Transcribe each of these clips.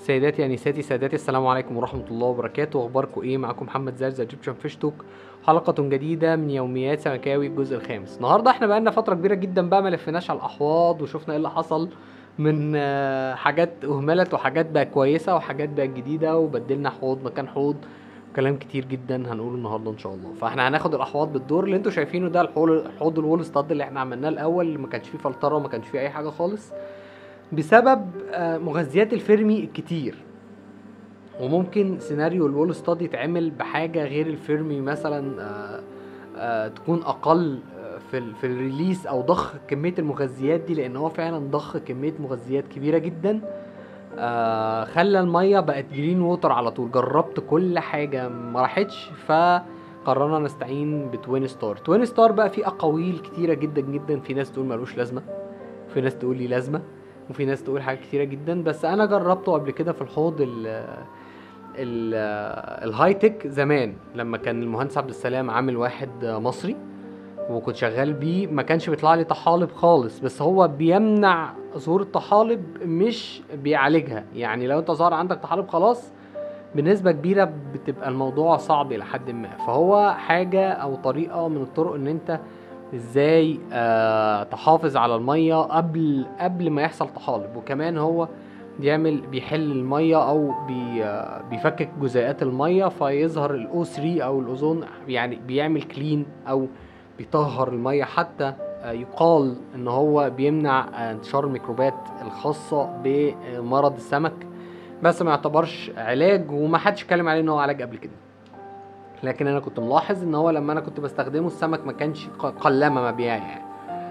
سيداتي انساتي سادتي السلام عليكم ورحمه الله وبركاته اخباركم ايه معاكم محمد زرزة ايجيبشن فيش توك حلقه جديده من يوميات سمكاوي الجزء الخامس النهارده احنا بقالنا فتره كبيره جدا بقى ما لفيناش على الاحواض وشفنا ايه اللي حصل من آه، حاجات اهملت وحاجات بقى كويسه وحاجات بقى جديده وبدلنا حوض مكان حوض كلام كتير جدا هنقوله النهارده ان شاء الله فاحنا هناخد الاحواض بالدور اللي انتوا شايفينه ده الحوض الحوض الوول ستاد اللي احنا عملناه الاول اللي ما كانش فيه فلتره وما كانش فيه اي حاجه خالص بسبب آه، مغذيات الفيرمي الكتير وممكن سيناريو الوول ستاد يتعمل بحاجه غير الفيرمي مثلا آه، آه، تكون اقل آه، في ال- في الريليس او ضخ كميه المغذيات دي لان هو فعلا ضخ كميه مغذيات كبيره جدا آه خلى الميه بقت جرين ووتر على طول جربت كل حاجه ما راحتش فقررنا نستعين بتوين ستار توين ستار بقى فيه اقاويل كتيره جدا جدا في ناس تقول ملوش لازمه في ناس تقول لي لازمه وفي ناس تقول حاجات كتيره جدا بس انا جربته قبل كده في الحوض ال ال الهاي تك زمان لما كان المهندس عبد السلام عامل واحد مصري وكنت شغال بيه ما كانش بيطلع لي طحالب خالص بس هو بيمنع ظهور الطحالب مش بيعالجها يعني لو انت ظهر عندك طحالب خلاص بنسبة كبيرة بتبقى الموضوع صعب إلى حد ما فهو حاجة أو طريقة من الطرق إن أنت إزاي آه تحافظ على المية قبل قبل ما يحصل طحالب وكمان هو بيعمل بيحل المية أو بي آه بيفكك جزيئات المية فيظهر الأو 3 أو الأوزون يعني بيعمل كلين أو بيطهر المية حتى آه، يقال ان هو بيمنع آه، انتشار الميكروبات الخاصة بمرض السمك بس ما يعتبرش علاج وما حدش اتكلم عليه ان هو علاج قبل كده لكن انا كنت ملاحظ ان هو لما انا كنت بستخدمه السمك ما كانش ق- قلما مبيعي يعني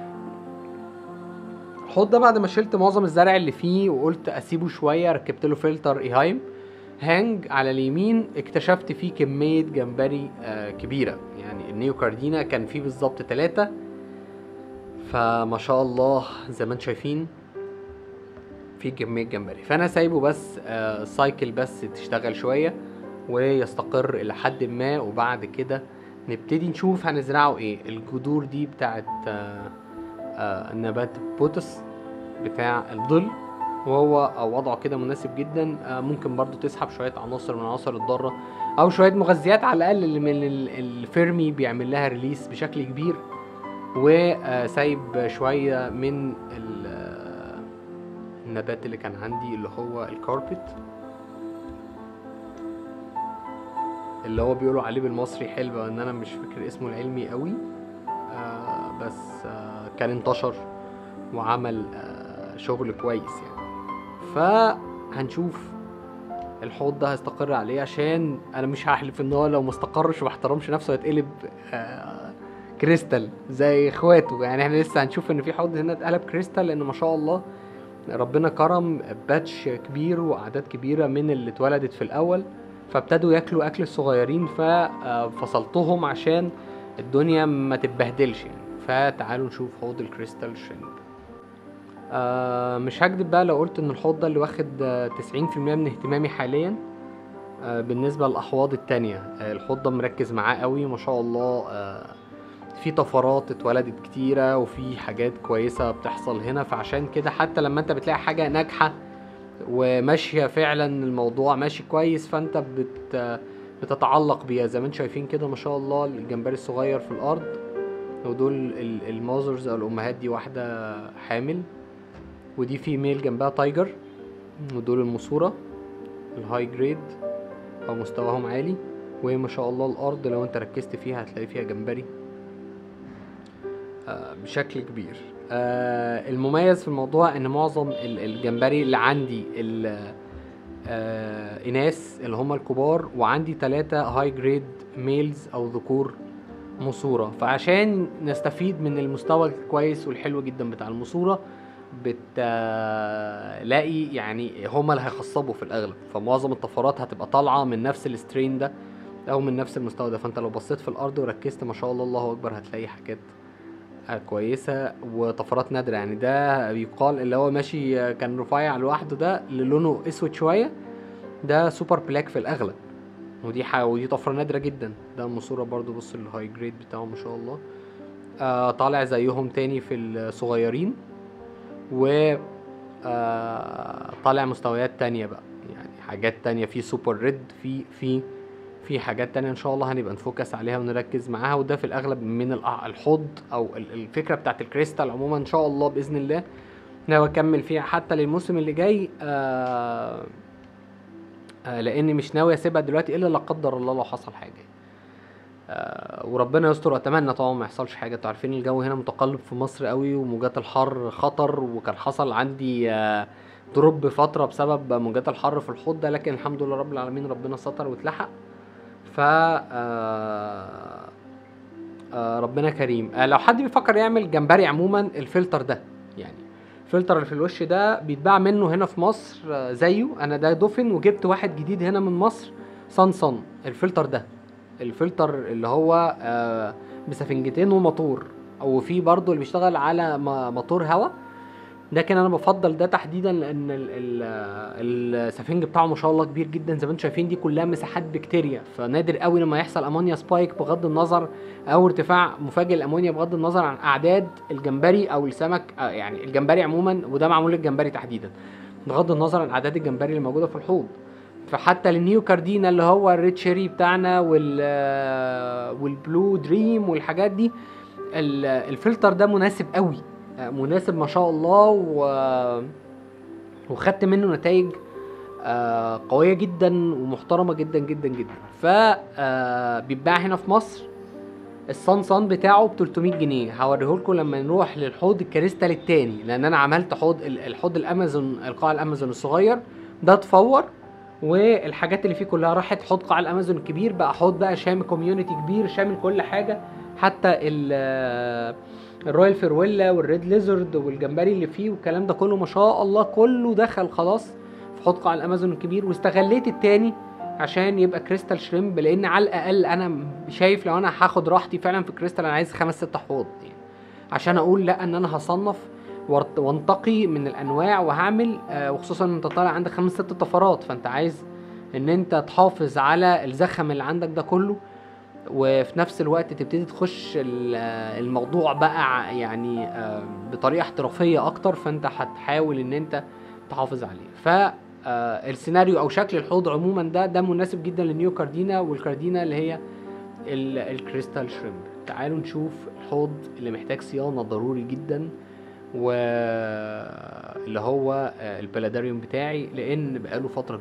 الحوض ده بعد ما شلت معظم الزرع اللي فيه وقلت اسيبه شويه ركبت له فلتر ايهايم هانج على اليمين اكتشفت فيه كميه جمبري آه كبيره يعني النيو كاردينا كان فيه بالظبط ثلاثة فما شاء الله زي ما انتم شايفين في كميه جمبري فانا سايبه بس آه سايكل بس تشتغل شويه ويستقر الى حد ما وبعد كده نبتدي نشوف هنزرعه ايه الجذور دي بتاعت آه آه نبات بوتس بتاع الظل وهو وضعه كده مناسب جدا آه ممكن برضو تسحب شويه عناصر من عناصر الضاره او شويه مغذيات على الاقل اللي من ال- الفيرمي بيعمل لها ريليس بشكل كبير وسايب شويه من ال- آه، النبات اللي كان عندي اللي هو الكاربت اللي هو بيقولوا عليه بالمصري حلبة ان انا مش فاكر اسمه العلمي قوي آه بس آه كان انتشر وعمل آه شغل كويس يعني فهنشوف الحوض ده هيستقر عليه عشان انا مش هحلف ان هو لو ما استقرش وما احترمش نفسه هيتقلب آه كريستال زي اخواته يعني احنا لسه هنشوف ان في حوض هنا اتقلب كريستال لان ما شاء الله ربنا كرم باتش كبير واعداد كبيره من اللي اتولدت في الاول فابتدوا ياكلوا اكل الصغيرين ففصلتهم عشان الدنيا ما تتبهدلش يعني فتعالوا نشوف حوض الكريستال شريمب آه مش هكدب بقى لو قلت ان الحوض ده اللي واخد آه، 90% من اهتمامي حاليا آه بالنسبه للاحواض التانية آه الحوض ده مركز معاه قوي ما شاء الله آه في طفرات اتولدت كتيرة وفي حاجات كويسة بتحصل هنا فعشان كده حتى لما انت بتلاقي حاجة ناجحة وماشية فعلا الموضوع ماشي كويس فانت بت بتتعلق بيها زي ما انتم شايفين كده ما شاء الله الجمبري الصغير في الارض ودول ال- المازرز او الامهات دي واحدة حامل ودي فيميل جنبها تايجر ودول الماسورة الهاي جريد او مستواهم عالي وما شاء الله الارض لو انت ركزت فيها هتلاقي فيها جمبري آه، بشكل كبير آه، المميز في الموضوع ان معظم ال- الجمبري اللي عندي ال- آه، اناث اللي هم الكبار وعندي ثلاثة هاي جريد ميلز او ذكور مصورة فعشان نستفيد من المستوى الكويس والحلو جدا بتاع المصورة بتلاقي يعني هما اللي هيخصبوا في الاغلب فمعظم الطفرات هتبقى طالعة من نفس السترين ده او من نفس المستوى ده فانت لو بصيت في الارض وركزت ما شاء الله الله اكبر هتلاقي حاجات آه، كويسة وطفرات نادرة يعني ده بيقال اللي هو ماشي آه، كان رفيع لوحده ده اللي لونه اسود شوية ده سوبر بلاك في الاغلب ودي حاجة ودي طفرة نادرة جدا ده مصورة برضو بص الهاي جريد بتاعه ما شاء الله آه طالع زيهم تاني في الصغيرين و آه طالع مستويات تانية بقى يعني حاجات تانية في سوبر ريد في في في حاجات تانية ان شاء الله هنبقى نفوكس عليها ونركز معاها وده في الاغلب من الأ- الحوض او ال- الفكره بتاعت الكريستال عموما ان شاء الله باذن الله ناوي اكمل فيها حتى للموسم اللي جاي آه آه لاني مش ناوي اسيبها دلوقتي الا لا قدر الله لو حصل حاجه آه وربنا يستر واتمنى طبعا ما يحصلش حاجه انتوا عارفين الجو هنا متقلب في مصر قوي وموجات الحر خطر وكان حصل عندي آه دروب فتره بسبب موجات الحر في الحوض ده لكن الحمد لله رب العالمين ربنا ستر واتلحق ف آه آه ربنا كريم آه لو حد بيفكر يعمل جمبري عموما الفلتر ده يعني الفلتر اللي في الوش ده بيتباع منه هنا في مصر آه زيه انا ده دفن وجبت واحد جديد هنا من مصر صن صن الفلتر ده الفلتر اللي هو آه بسفنجتين وموتور او في برضه اللي بيشتغل على م- موتور هواء لكن انا بفضل ده تحديدا لان ال- ال- السفنج بتاعه ما شاء الله كبير جدا زي ما انتم شايفين دي كلها مساحات بكتيريا فنادر قوي لما يحصل امونيا سبايك بغض النظر او ارتفاع مفاجئ الامونيا بغض النظر عن اعداد الجمبري او السمك آه، يعني الجمبري عموما وده معمول للجمبري تحديدا بغض النظر عن اعداد الجمبري اللي موجوده في الحوض فحتى النيو كاردينا اللي هو الريد شيري بتاعنا وال آه، والبلو دريم والحاجات دي ال- الفلتر ده مناسب قوي آه، مناسب ما شاء الله و... وخدت منه نتائج آه، قوية جدا ومحترمة جدا جدا جدا ف آه، بيتباع هنا في مصر الصن صن بتاعه ب 300 جنيه هوريه لكم لما نروح للحوض الكريستال التاني لان انا عملت حوض ال- الحوض الامازون القاع الامازون الصغير ده اتفور والحاجات اللي فيه كلها راحت حوض قاع الامازون الكبير بقى حوض بقى شامل كوميونتي كبير شامل كل حاجه حتى ال الرويال فيرويلا والريد ليزرد والجمبري اللي فيه والكلام ده كله ما شاء الله كله دخل خلاص في حوض قاع الامازون الكبير واستغليت التاني عشان يبقى كريستال شريمب لان على الاقل انا شايف لو انا هاخد راحتي فعلا في كريستال انا عايز خمس ست حوض يعني عشان اقول لا ان انا هصنف وارت- وانتقي من الانواع وهعمل آه، وخصوصا ان انت طالع عندك خمس ست طفرات فانت عايز ان انت تحافظ على الزخم اللي عندك ده كله وفي نفس الوقت تبتدي تخش ال- آه، الموضوع بقى ع- يعني آه، بطريقه احترافيه اكتر فانت هتحاول ان انت تحافظ عليه ف آه، السيناريو او شكل الحوض عموما ده ده مناسب جدا للنيو كاردينا والكاردينا اللي هي ال- الكريستال شريمب تعالوا نشوف الحوض اللي محتاج صيانه ضروري جدا واللي هو آه، البلاداريوم بتاعي لان بقاله فتره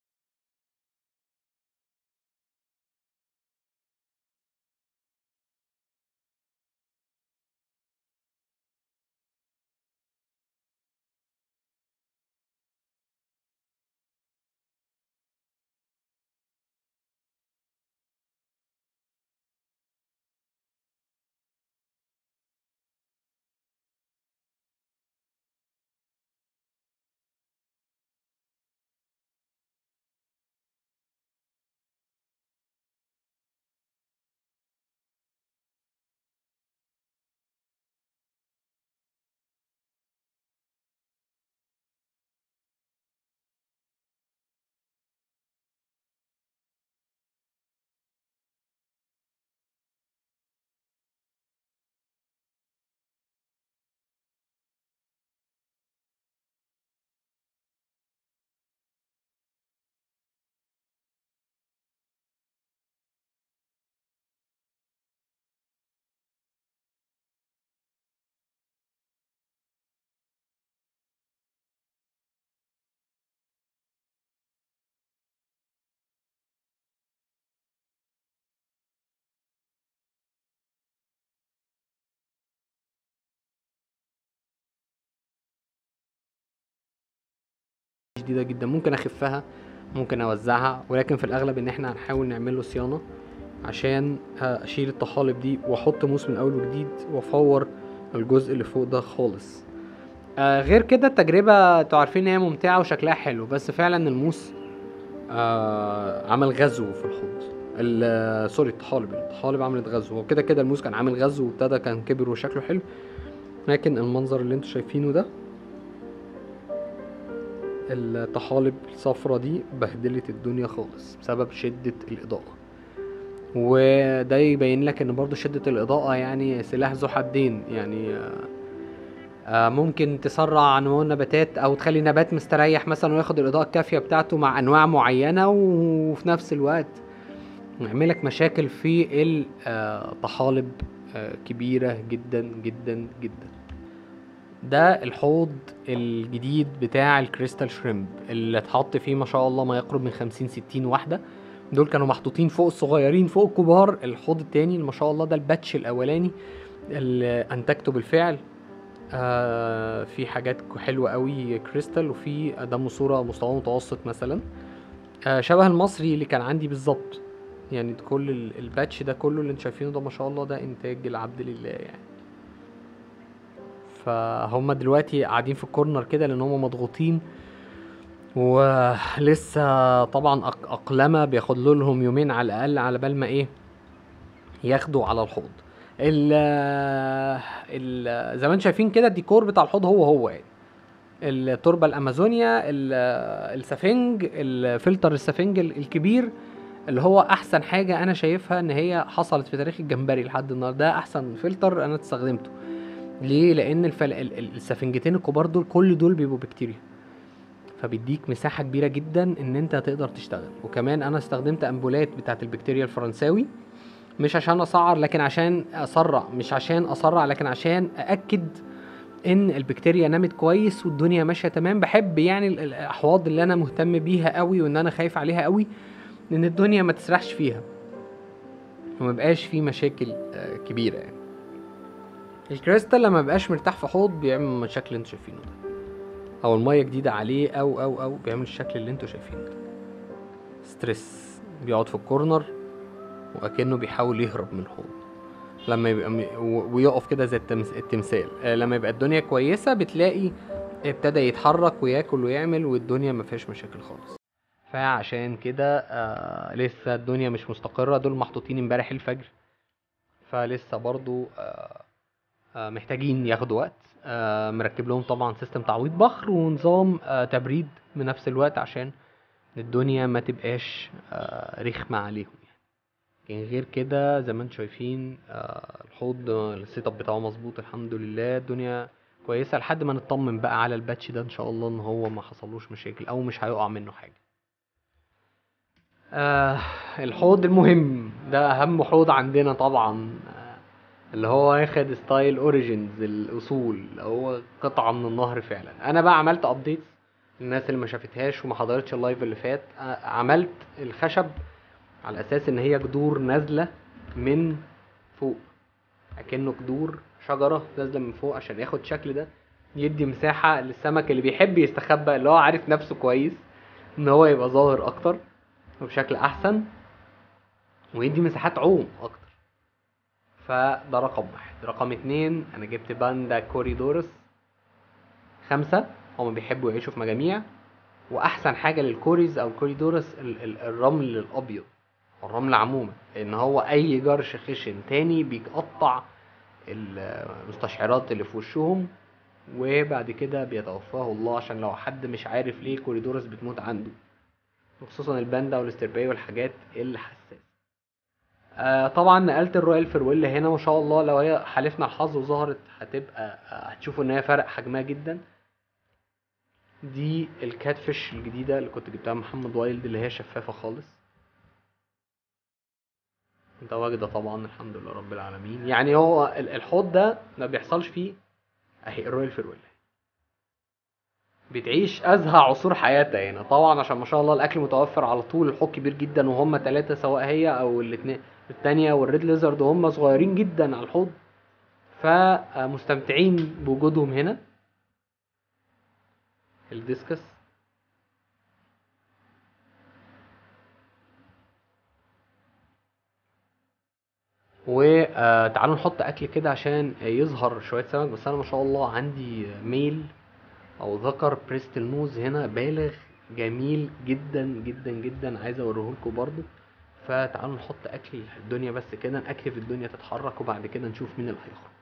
شديده جدا ممكن اخفها ممكن اوزعها ولكن في الاغلب ان احنا هنحاول نعمل له صيانه عشان آه، اشيل الطحالب دي واحط موس من اول وجديد وافور الجزء اللي فوق ده خالص آه غير كده التجربه انتوا عارفين ان هي ممتعه وشكلها حلو بس فعلا الموس آه عمل غزو في الحوض ال- آه، سوري الطحالب الطحالب عملت غزو هو كده كده الموس كان عامل غزو وابتدى كان كبر وشكله حلو لكن المنظر اللي انتوا شايفينه ده الطحالب الصفرة دي بهدلت الدنيا خالص بسبب شدة الإضاءة وده يبين لك ان برضو شدة الإضاءة يعني سلاح ذو حدين يعني آه، آه، ممكن تسرع نمو النباتات او تخلي النبات مستريح مثلا وياخد الاضاءه الكافيه بتاعته مع انواع معينه وفي نفس الوقت يعملك مشاكل في الطحالب آه، كبيره جدا جدا جدا ده الحوض الجديد بتاع الكريستال شريمب اللي اتحط فيه ما شاء الله ما يقرب من 50 60 واحده دول كانوا محطوطين فوق الصغيرين فوق الكبار الحوض التاني اللي ما شاء الله ده الباتش الاولاني اللي انتجته بالفعل آه في حاجات حلوه قوي كريستال وفي ده صوره مستوى متوسط مثلا آه شبه المصري اللي كان عندي بالظبط يعني كل ال- الباتش ده كله اللي انتوا شايفينه ده ما شاء الله ده انتاج العبد لله يعني فهم دلوقتي قاعدين في الكورنر كده لان هم مضغوطين ولسه طبعا أق- اقلمه بياخد له لهم يومين على الاقل على بال ما ايه ياخدوا على الحوض ال ال زي ما انتم شايفين كده الديكور بتاع الحوض هو هو يعني التربه الامازونيا ال- السفنج الفلتر السفنج ال- الكبير اللي هو احسن حاجه انا شايفها ان هي حصلت في تاريخ الجمبري لحد النهارده ده احسن فلتر انا استخدمته ليه لان الفل... ال- ال- السفنجتين الكبار دول كل دول بيبقوا بكتيريا فبيديك مساحه كبيره جدا ان انت تقدر تشتغل وكمان انا استخدمت امبولات بتاعت البكتيريا الفرنساوي مش عشان اسعر لكن عشان اسرع مش عشان اسرع لكن عشان ااكد ان البكتيريا نمت كويس والدنيا ماشيه تمام بحب يعني ال- الاحواض اللي انا مهتم بيها قوي وان انا خايف عليها قوي ان الدنيا ما تسرحش فيها وما بقاش في مشاكل آه، كبيره يعني الكريستال لما بقاش مرتاح في حوض بيعمل المشاكل اللي انتوا شايفينه ده او الميه جديده عليه او او او بيعمل الشكل اللي انتوا شايفينه ده ستريس بيقعد في الكورنر وأكنه بيحاول يهرب من الحوض لما يبقى م... و- ويقف كده زي التمس... التمثال آه، لما يبقى الدنيا كويسة بتلاقي ابتدى يتحرك وياكل ويعمل والدنيا ما فيهاش مشاكل خالص فعشان كده آه لسه الدنيا مش مستقرة دول محطوطين امبارح الفجر فلسه برضو آه آه محتاجين ياخدوا وقت آه مركب لهم طبعا سيستم تعويض بخر ونظام آه تبريد بنفس الوقت عشان الدنيا ما تبقاش آه رخمة عليهم يعني لكن غير كده زي ما انتم شايفين آه الحوض آه، السيت اب بتاعه مظبوط الحمد لله الدنيا كويسه لحد ما نطمن بقى على الباتش ده ان شاء الله ان هو ما حصلوش مشاكل او مش هيقع منه حاجه آه الحوض المهم ده اهم حوض عندنا طبعا آه اللي هو واخد ستايل اوريجينز الاصول اللي هو قطعه من النهر فعلا انا بقى عملت ابديتس الناس اللي ما شافتهاش وما حضرتش اللايف اللي فات آه عملت الخشب على اساس ان هي جذور نازله من فوق اكنه جذور شجره نازله من فوق عشان ياخد الشكل ده يدي مساحه للسمك اللي بيحب يستخبى اللي هو عارف نفسه كويس ان هو يبقى ظاهر اكتر وبشكل احسن ويدي مساحات عوم اكتر فده رقم واحد رقم اتنين انا جبت باندا كوريدورس خمسة هما بيحبوا يعيشوا في مجاميع واحسن حاجه للكوريز او الكوريدورس ال- ال- الرمل الابيض الرمل عموما ان هو اي جرش خشن تاني بيقطع المستشعرات اللي في وشهم وبعد كده بيتوفاه الله عشان لو حد مش عارف ليه كوريدورس بتموت عنده وخصوصا الباندا والاسترباية والحاجات الحساسة آه طبعا نقلت الرويال فرويل هنا ما شاء الله لو هي حالفنا الحظ وظهرت هتبقى آه، هتشوفوا ان هي فرق حجمها جدا دي الكات فيش الجديدة اللي كنت جبتها من محمد وايلد اللي هي شفافة خالص متواجدة طبعا الحمد لله رب العالمين يعني هو ال- الحوض ده ما بيحصلش فيه اهي الرويال فرويل بتعيش ازهى عصور حياتها هنا طبعا عشان ما شاء الله الاكل متوفر على طول الحوض كبير جدا وهم ثلاثة سواء هي او الاتنين التانية والريد ليزرد وهم صغيرين جدا على الحوض فمستمتعين بوجودهم هنا الديسكس وتعالوا نحط اكل كده عشان يظهر شويه سمك بس انا ما شاء الله عندي ميل او ذكر بريست الموز هنا بالغ جميل جدا جدا جدا عايز اوريه لكم برضو فتعالوا نحط اكل الدنيا بس كده الاكل في الدنيا تتحرك وبعد كده نشوف مين اللي هيخرج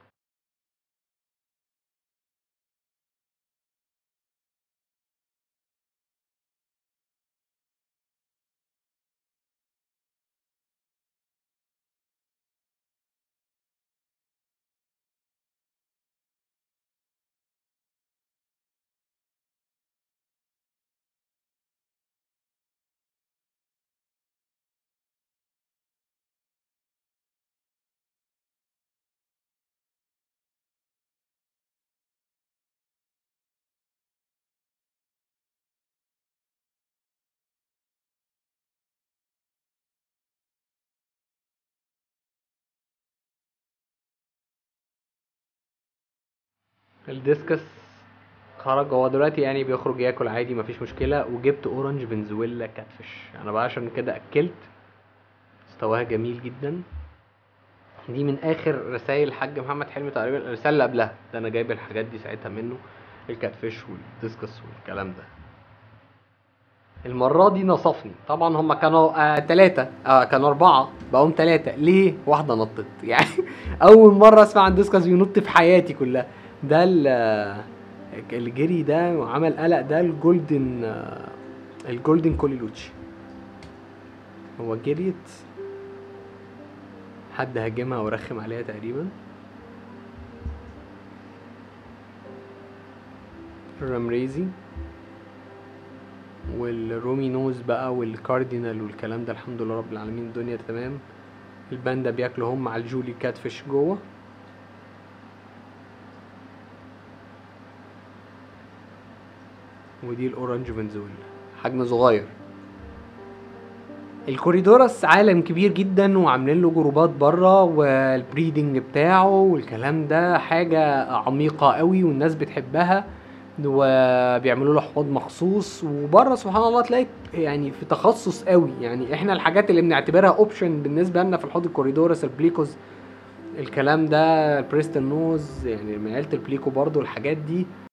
الديسكس خرج هو دلوقتي يعني بيخرج ياكل عادي مفيش مشكله وجبت اورنج فنزويلا كاتفش انا بقى عشان كده اكلت مستواها جميل جدا دي من اخر رسائل الحاج محمد حلمي تقريبا الرساله اللي قبلها ده انا جايب الحاجات دي ساعتها منه الكاتفش والديسكس والكلام ده المرة دي نصفني طبعا هما كانوا آه تلاتة آه كانوا أربعة بقوا تلاتة ليه؟ واحدة نطت يعني أول مرة أسمع عن ديسكس بينط في حياتي كلها ده ال- آه، الجري ده وعمل قلق ده الجولدن آه، الجولدن كوليلوتشي هو جريت حد هاجمها ورخم عليها تقريبا الرمريزي والرومي نوز بقى والكاردينال والكلام ده الحمد لله رب العالمين الدنيا تمام الباندا بياكلوا هم مع الجولي كاتفش جوه ودي الاورنج فنزويلا حجم صغير الكوريدورس عالم كبير جدا وعاملين له جروبات بره والبريدنج بتاعه والكلام ده حاجة عميقة قوي والناس بتحبها وبيعملوا له حوض مخصوص وبره سبحان الله تلاقي يعني في تخصص قوي يعني احنا الحاجات اللي بنعتبرها اوبشن بالنسبه لنا في الحوض الكوريدورس البليكوز الكلام ده البريستون نوز يعني من عيله البليكو برضو الحاجات دي